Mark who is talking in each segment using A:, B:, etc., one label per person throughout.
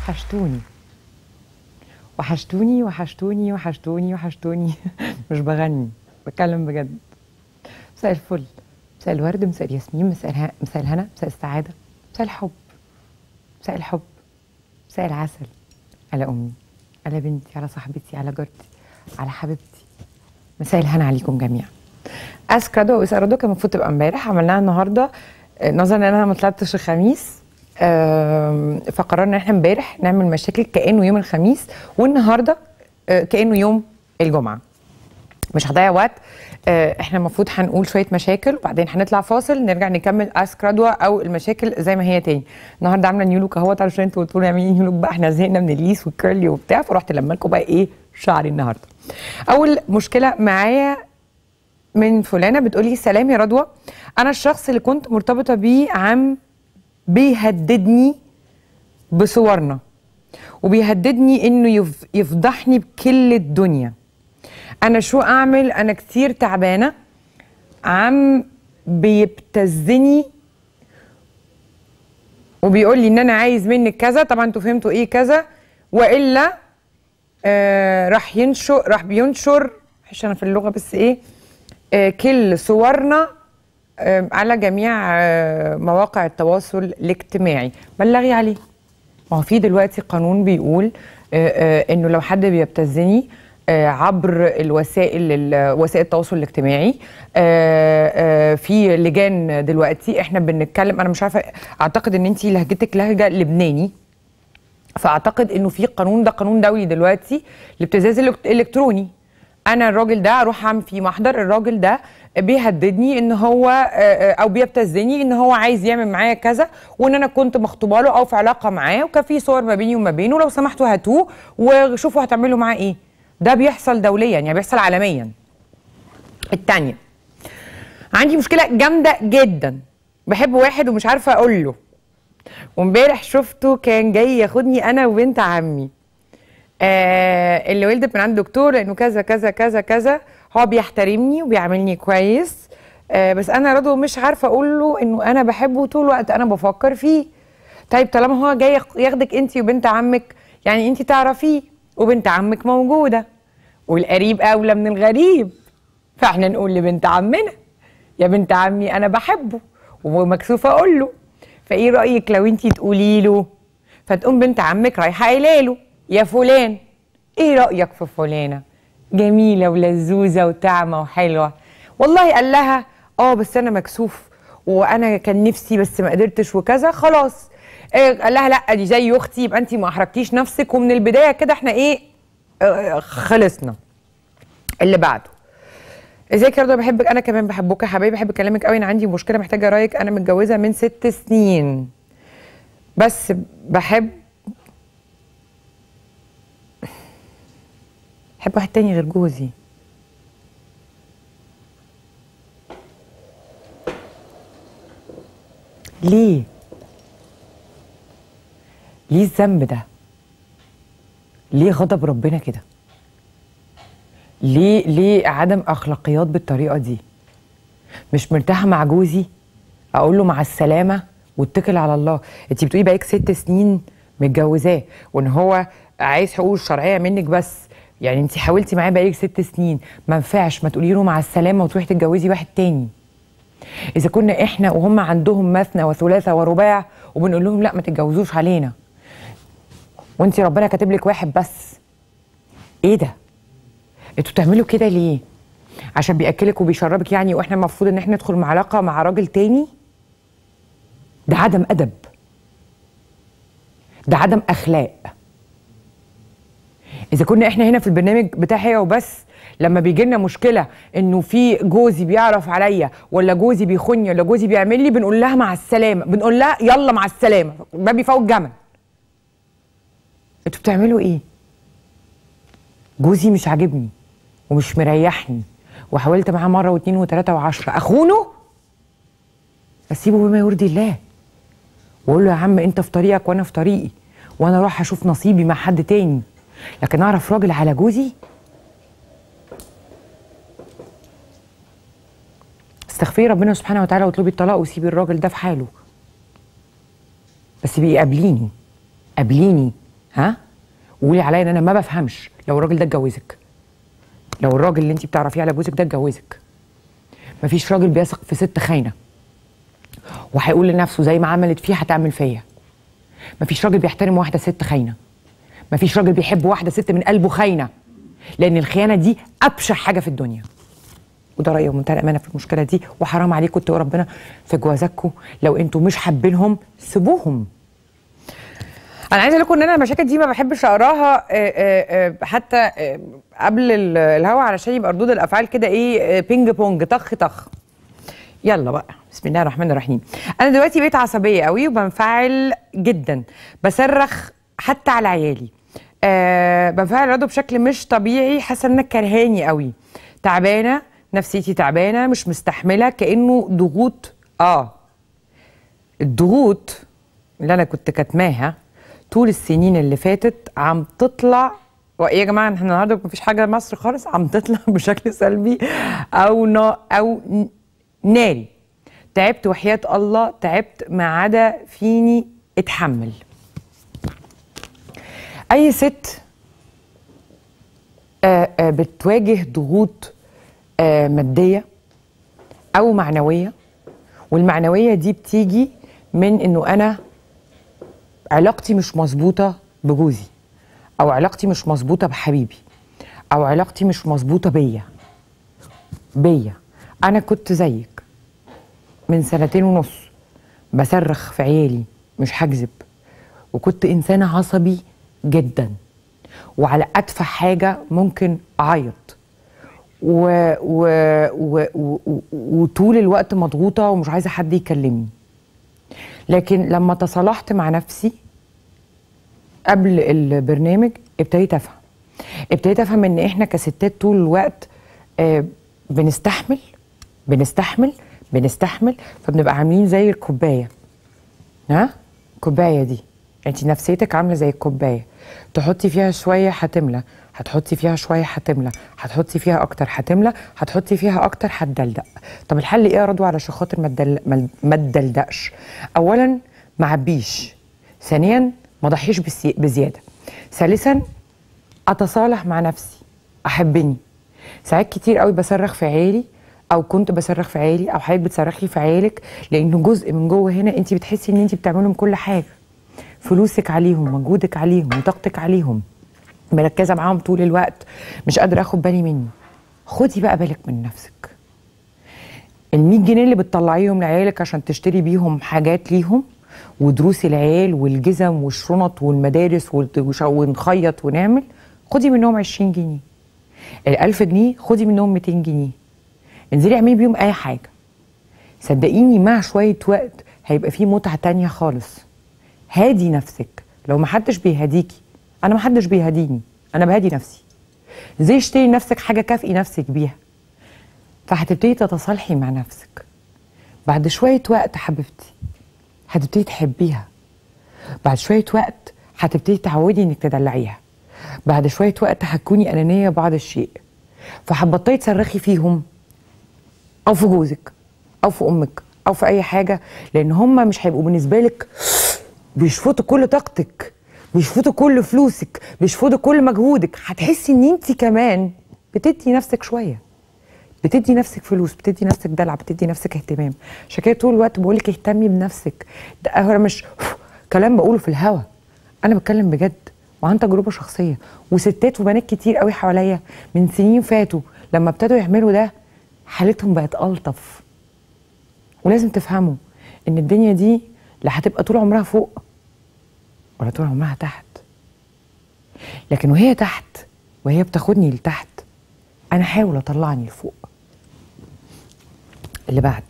A: وحشتوني وحشتوني وحشتوني وحشتوني وحشتوني مش بغني بتكلم بجد مساء الفل مساء الورد مساء الياسمين مساء الها... مساء الهنا مساء السعادة مساء الحب مساء الحب مساء العسل على أمي على بنتي على صاحبتي على جارتي على حبيبتي مساء الهنا عليكم جميعا اسكادو واسارادو كان المفروض تبقى امبارح عملناها النهارده آه، نظرا ان انا ما طلعتش الخميس آم، فقررنا ان احنا امبارح نعمل مشاكل كانه يوم الخميس والنهارده آه، كانه يوم الجمعه مش هضيع وقت آه، احنا المفروض هنقول شويه مشاكل وبعدين هنطلع فاصل نرجع نكمل اسك رضوى او المشاكل زي ما هي تاني النهارده عامله نيو لوك اهوت عشان انتوا قلتوا لي اعملي نيو لوك بقى احنا زهقنا من الليس والكيرلي وبتاع فرحت لما لكم بقى ايه شعري النهارده اول مشكله معايا من فلانه بتقولي سلام يا رضوى انا الشخص اللي كنت مرتبطه بيه عم بيهددني بصورنا وبيهددني انه يف- يفضحني بكل الدنيا انا شو اعمل انا كتير تعبانه عم بيبتزني وبيقول لي ان انا عايز منك كذا طبعا انتوا فهمتوا ايه كذا والا آه راح ينشر راح بينشر معلش انا في اللغه بس ايه آه كل صورنا آه على جميع آه مواقع التواصل الاجتماعي بلغي عليه ما هو في دلوقتي قانون بيقول آه آه انه لو حد بيبتزني آه عبر الوسائل ال- وسائل التواصل الاجتماعي آه آه في لجان دلوقتي احنا بنتكلم انا مش عارفه اعتقد ان انت لهجتك لهجه لبناني فاعتقد انه في قانون ده قانون دولي دلوقتي الابتزاز الإلكت- الالكتروني انا الراجل ده اروح اعمل في محضر الراجل ده بيهددني ان هو آه، آه، او بيبتزني ان هو عايز يعمل معايا كذا وان انا كنت مخطوبه له او في علاقه معاه وكان في صور ما بيني وما بينه لو سمحتوا هاتوه وشوفوا هتعملوا معاه ايه ده بيحصل دوليا يعني بيحصل عالميا التانية عندي مشكله جامده جدا بحب واحد ومش عارفه اقول له وامبارح شفته كان جاي ياخدني انا وبنت عمي آه اللي ولدت من عند دكتور لانه كذا كذا كذا كذا هو بيحترمني وبيعاملني كويس آه بس انا رضو مش عارفه اقول له انه انا بحبه طول الوقت انا بفكر فيه طيب طالما هو جاي ياخ- ياخدك انت وبنت عمك يعني انت تعرفيه وبنت عمك موجوده والقريب اولى من الغريب فاحنا نقول لبنت عمنا يا بنت عمي انا بحبه ومكسوفه اقول له فايه رايك لو انت تقولي له فتقوم بنت عمك رايحه قايله له يا فلان ايه رايك في فلانه جميله ولزوزه وتعمه وحلوه والله قال لها اه بس انا مكسوف وانا كان نفسي بس ما قدرتش وكذا خلاص إيه قال لها لا دي زي اختي يبقى انت ما احرجتيش نفسك ومن البدايه كده احنا ايه آه، خلصنا اللي بعده ازيك يا رضوى بحبك انا كمان بحبك يا حبايبي بحب كلامك قوي انا عندي مشكله محتاجه رايك انا متجوزه من ست سنين بس بحب بحب واحد تاني غير جوزي ليه ليه الذنب ده ليه غضب ربنا كده ليه ليه عدم اخلاقيات بالطريقه دي مش مرتاحه مع جوزي اقول له مع السلامه واتكل على الله انت بتقولي بقالك ست سنين متجوزاه وان هو عايز حقوق الشرعيه منك بس يعني انت حاولتي معاه بقالك ست سنين ما ينفعش ما تقولي له مع السلامه وتروحي تتجوزي واحد تاني اذا كنا احنا وهم عندهم مثنى وثلاثه ورباع وبنقول لهم لا ما تتجوزوش علينا وانت ربنا كاتب لك واحد بس ايه ده انتوا بتعملوا كده ليه عشان بياكلك وبيشربك يعني واحنا المفروض ان احنا ندخل مع علاقه مع راجل تاني ده عدم ادب ده عدم اخلاق اذا كنا احنا هنا في البرنامج بتاع هي وبس لما بيجي لنا مشكله انه في جوزي بيعرف عليا ولا جوزي بيخوني ولا جوزي بيعمل لي بنقول لها مع السلامه بنقول لها يلا مع السلامه ما بيفوت جمل انتوا بتعملوا ايه جوزي مش عاجبني ومش مريحني وحاولت معاه مره واثنين وثلاثه وعشره اخونه اسيبه بما يرضي الله واقول له يا عم انت في طريقك وانا في طريقي وانا اروح اشوف نصيبي مع حد تاني لكن اعرف راجل على جوزي استغفري ربنا سبحانه وتعالى واطلبي الطلاق وسيبي الراجل ده في حاله بس بقي قابليني قابليني ها وقولي عليا ان انا ما بفهمش لو الراجل ده اتجوزك لو الراجل اللي انت بتعرفيه على جوزك ده اتجوزك مفيش راجل بيثق في ست خاينه وهيقول لنفسه زي ما عملت فيه هتعمل فيا مفيش راجل بيحترم واحده ست خاينه مفيش راجل بيحب واحده ست من قلبه خاينه لان الخيانه دي ابشع حاجه في الدنيا وده رايي ومنتهى الامانه في المشكله دي وحرام عليكم اتقوا ربنا في جوازاتكم لو انتوا مش حابينهم سيبوهم انا عايزه اقول لكم ان انا المشاكل دي ما بحبش اقراها آه، آه، آه، حتى آه، قبل ال- الهوا علشان يبقى ردود الافعال كده ايه آه، بينج بونج طخ طخ يلا بقى بسم الله الرحمن الرحيم انا دلوقتي بقيت عصبيه قوي وبنفعل جدا بصرخ حتى على عيالي أه بنفعل رضا بشكل مش طبيعي حاسه انك كرهاني قوي تعبانه نفسيتي تعبانه مش مستحمله كانه ضغوط اه الضغوط اللي انا كنت كاتماها طول السنين اللي فاتت عم تطلع وايه يا جماعه احنا النهارده مفيش حاجه مصر خالص عم تطلع بشكل سلبي او نا او ن- ناري تعبت وحياة الله تعبت ما عدا فيني اتحمل اي ست آه، آه، بتواجه ضغوط آه، ماديه او معنويه والمعنويه دي بتيجي من انه انا علاقتي مش مظبوطه بجوزي او علاقتي مش مظبوطه بحبيبي او علاقتي مش مظبوطه بيا بيا انا كنت زيك من سنتين ونص بصرخ في عيالي مش هكذب وكنت انسانه عصبي جدا وعلى اتفه حاجه ممكن اعيط و... و... و... و... و... وطول الوقت مضغوطه ومش عايزه حد يكلمني لكن لما تصالحت مع نفسي قبل البرنامج ابتديت افهم ابتديت افهم ان احنا كستات طول الوقت آه بنستحمل بنستحمل بنستحمل فبنبقى عاملين زي الكوبايه ها الكوبايه دي انت نفسيتك عامله زي الكوبايه تحطي فيها شويه هتملى هتحطي فيها شويه هتملى هتحطي فيها اكتر هتملى هتحطي فيها اكتر هتدلدق طب الحل ايه يا رضوى علشان خاطر ما تدل- ما- ما تدلدقش اولا ما عبيش ثانيا ما ضحيش بالسي- بزياده ثالثا اتصالح مع نفسي احبني ساعات كتير قوي بصرخ في عيالي او كنت بصرخ في عيالي او حضرتك بتصرخي في عيالك لانه جزء من جوه هنا انت بتحسي ان انت بتعملي لهم كل حاجه فلوسك عليهم مجهودك عليهم وطاقتك عليهم مركزه معاهم طول الوقت مش قادره اخد بالي مني خدي بقى بالك من نفسك ال 100 جنيه اللي بتطلعيهم لعيالك عشان تشتري بيهم حاجات ليهم ودروس العيال والجزم والشنط والمدارس والت- وش- ونخيط ونعمل خدي منهم 20 جنيه ال 1000 جنيه خدي منهم 200 جنيه انزلي اعملي بيهم اي حاجه صدقيني مع شويه وقت هيبقى في متعه تانية خالص هادي نفسك لو محدش بيهديكي انا محدش بيهديني انا بهدي نفسي ازاي اشتري لنفسك حاجه كافئي نفسك بيها فهتبتدي تتصالحي مع نفسك بعد شويه وقت حبيبتي هتبتدي تحبيها بعد شويه وقت هتبتدي تعودي انك تدلعيها بعد شويه وقت هتكوني انانيه بعض الشيء فهتبطلي تصرخي فيهم او في جوزك او في امك او في اي حاجه لان هم مش هيبقوا بالنسبه لك بيشفطوا كل طاقتك بيشفطوا كل فلوسك بيشفطوا كل مجهودك هتحسي ان انت كمان بتدي نفسك شويه بتدي نفسك فلوس بتدي نفسك دلع بتدي نفسك اهتمام عشان كده طول الوقت بقول لك اهتمي بنفسك ده انا مش كلام بقوله في الهوا انا بتكلم بجد وعن تجربه شخصيه وستات وبنات كتير قوي حواليا من سنين فاتوا لما ابتدوا يعملوا ده حالتهم بقت الطف ولازم تفهموا ان الدنيا دي لا هتبقى طول عمرها فوق ولا طول عمرها تحت لكن وهي تحت وهي بتاخدني لتحت انا احاول اطلعني لفوق اللي بعده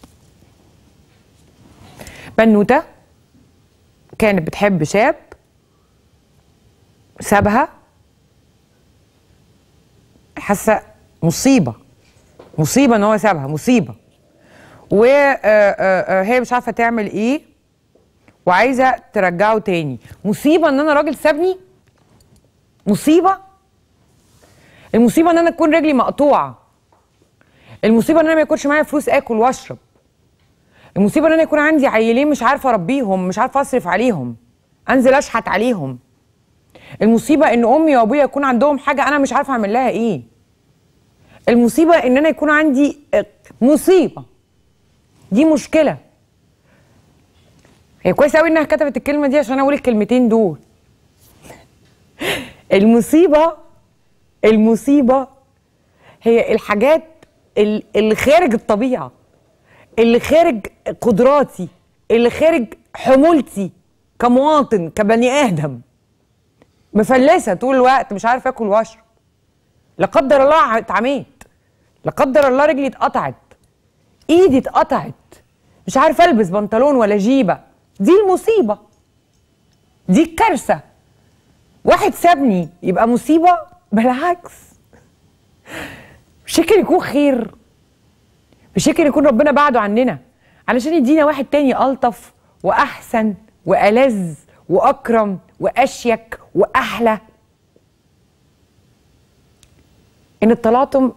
A: بنوته كانت بتحب شاب سابها حاسه مصيبه مصيبه ان هو سابها مصيبه وهي مش عارفه تعمل ايه وعايزه ترجعه تاني مصيبه ان انا راجل سابني مصيبه المصيبه ان انا تكون رجلي مقطوعه المصيبه ان انا ما يكونش معايا فلوس اكل واشرب المصيبه ان انا يكون عندي عيلين مش عارفه اربيهم مش عارفه اصرف عليهم انزل اشحت عليهم المصيبه ان امي وابويا يكون عندهم حاجه انا مش عارفه اعمل لها ايه المصيبه ان انا يكون عندي آه، مصيبه دي مشكله هي كويس قوي انها كتبت الكلمه دي عشان اقول الكلمتين دول المصيبه المصيبه هي الحاجات ال- اللي خارج الطبيعه اللي خارج قدراتي اللي خارج حمولتي كمواطن كبني ادم مفلسه طول الوقت مش عارف اكل واشرب لا قدر الله اتعميت لا قدر الله رجلي اتقطعت ايدي اتقطعت مش عارفه البس بنطلون ولا جيبه دي المصيبه دي الكارثه واحد سابني يبقى مصيبه بالعكس مش يمكن يكون خير مش يمكن يكون ربنا بعده عننا علشان يدينا واحد تاني الطف واحسن والذ واكرم واشيك واحلى ان اطلعتم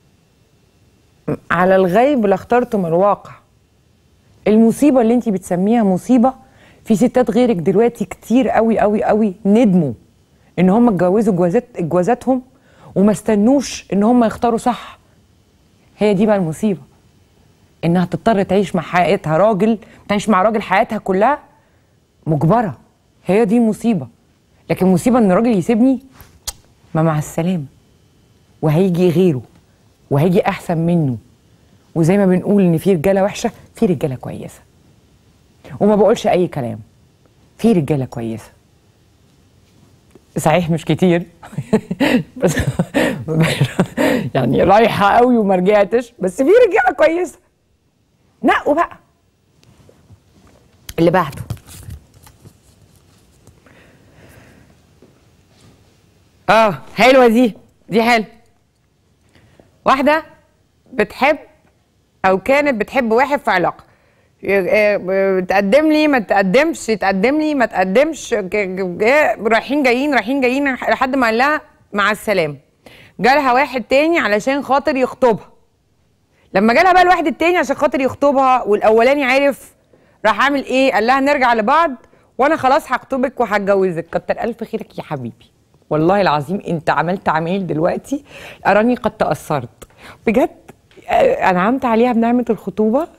A: على الغيب لاخترتم الواقع المصيبه اللي انت بتسميها مصيبه في ستات غيرك دلوقتي كتير قوي قوي قوي ندموا ان هم اتجوزوا جوازات جوازاتهم وما استنوش ان هم يختاروا صح هي دي بقى المصيبه انها تضطر تعيش مع حياتها راجل تعيش مع راجل حياتها كلها مجبره هي دي مصيبه لكن مصيبه ان راجل يسيبني ما مع السلامه وهيجي غيره وهيجي احسن منه وزي ما بنقول ان في رجاله وحشه في رجاله كويسه وما بقولش اي كلام في رجاله كويسه صحيح مش كتير بس يعني رايحه قوي وما رجعتش بس في رجاله كويسه نقوا بقى اللي بعده اه حلوه دي دي حلوه واحده بتحب او كانت بتحب واحد في علاقه ي- آه، تقدم لي ما تقدمش تقدم لي ما تقدمش ج- ج- ج- رايحين جايين رايحين جايين لحد ما قال لها مع السلامه جالها واحد تاني علشان خاطر يخطبها لما جالها بقى الواحد التاني عشان خاطر يخطبها والاولاني عارف راح عامل ايه قال لها نرجع لبعض وانا خلاص هخطبك وهتجوزك كتر الف خيرك يا حبيبي والله العظيم انت عملت عمايل دلوقتي اراني قد تاثرت بجد آه، انعمت عليها بنعمه الخطوبه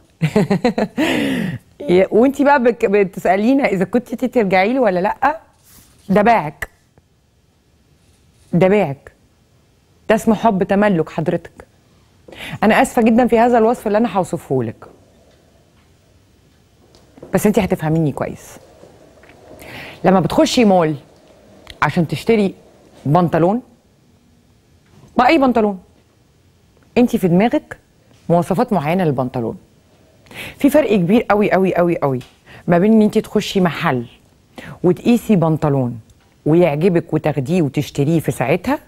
A: يا- وانتي بقى بك- بتسالينا اذا كنت انت ترجعي له ولا لا ده باعك ده باعك ده اسمه حب تملك حضرتك انا اسفه جدا في هذا الوصف اللي انا هوصفه لك بس انت هتفهميني كويس لما بتخشي مول عشان تشتري بنطلون ما اي بنطلون انت في دماغك مواصفات معينه للبنطلون في فرق كبير قوي قوي قوي قوي ما بين ان انت تخشي محل وتقيسي بنطلون ويعجبك وتاخديه وتشتريه في ساعتها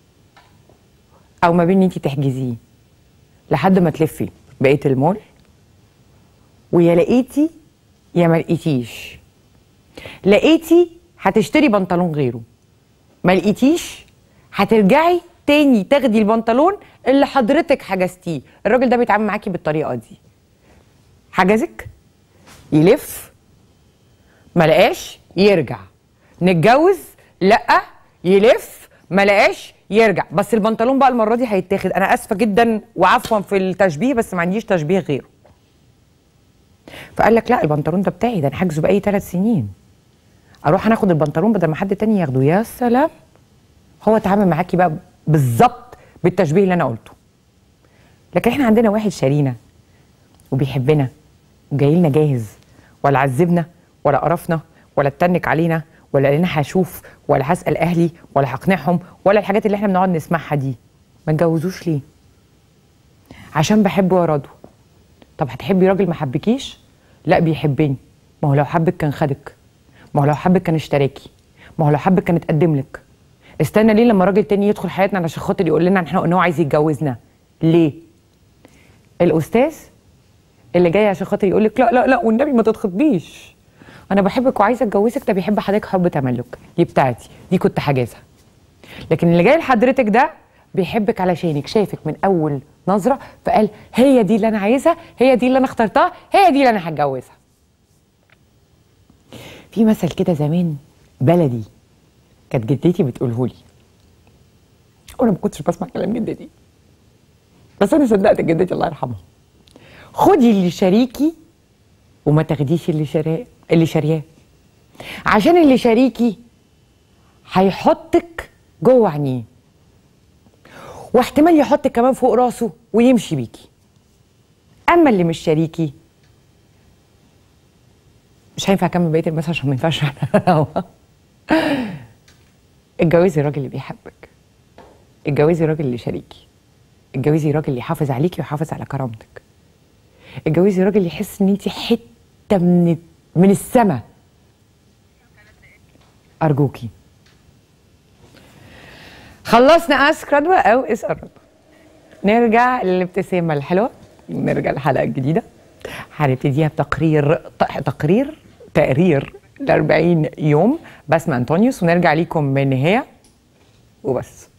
A: او ما بين ان انت تحجزيه لحد ما تلفي بقيه المول ويا لقيتي يا ما لقيتيش لقيتي هتشتري بنطلون غيره ما لقيتيش هترجعي تاني تاخدي البنطلون اللي حضرتك حجزتيه الراجل ده بيتعامل معاكي بالطريقه دي حجزك يلف ما لقاش يرجع نتجوز لا يلف ما لقاش يرجع بس البنطلون بقى المره دي هيتاخد انا اسفه جدا وعفوا في التشبيه بس ما عنديش تشبيه غيره فقال لك لا البنطلون ده بتاعي ده انا حاجزه بقالي ثلاث سنين اروح انا اخد البنطلون بدل ما حد تاني ياخده يا سلام هو اتعامل معاكي بقى بالظبط بالتشبيه اللي انا قلته لكن احنا عندنا واحد شارينا وبيحبنا وجاي لنا جاهز ولا عذبنا ولا قرفنا ولا اتنك علينا ولا قال لنا هشوف ولا هسال اهلي ولا هقنعهم ولا الحاجات اللي احنا بنقعد نسمعها دي ما اتجوزوش ليه عشان بحبه يا رضوى طب هتحبي راجل ما حبكيش لا بيحبني ما هو لو حبك كان خدك ما هو لو حبك كان اشتراكي ما هو لو حبك كان اتقدم لك استنى ليه لما راجل تاني يدخل حياتنا علشان خاطر يقول لنا ان احنا ان هو عايز يتجوزنا ليه الاستاذ اللي جاي عشان خاطر يقول لك لا لا لا والنبي ما تتخطبيش انا بحبك وعايزه اتجوزك ده بيحب حضرتك حب تملك دي بتاعتي دي كنت حاجزها لكن اللي جاي لحضرتك ده بيحبك علشانك شايفك من اول نظره فقال هي دي اللي انا عايزها هي دي اللي انا اخترتها هي دي اللي انا هتجوزها في مثل كده زمان بلدي كانت جدتي بتقوله لي وانا ما كنتش بسمع كلام جدتي بس انا صدقت جدتي الله يرحمها خدي اللي شريكي وما تاخديش اللي شراه اللي شارياه عشان اللي شريكي هيحطك جوه عينيه واحتمال يحطك كمان فوق راسه ويمشي بيكي اما اللي مش شريكي مش هينفع اكمل بقيه المثل عشان ما ينفعش على الهوا. اتجوزي الراجل اللي بيحبك اتجوزي الراجل اللي شريكي اتجوزي الراجل اللي يحافظ عليكي ويحافظ على كرامتك اتجوزي الراجل اللي يحس ان انت حته من من السما ارجوكي خلصنا اسك رضوى او اسال رضوى نرجع للابتسامه الحلوه نرجع للحلقه الجديده هنبتديها بتقرير ت- تقرير تقرير ل 40 يوم بسمة انطونيوس ونرجع ليكم من هي وبس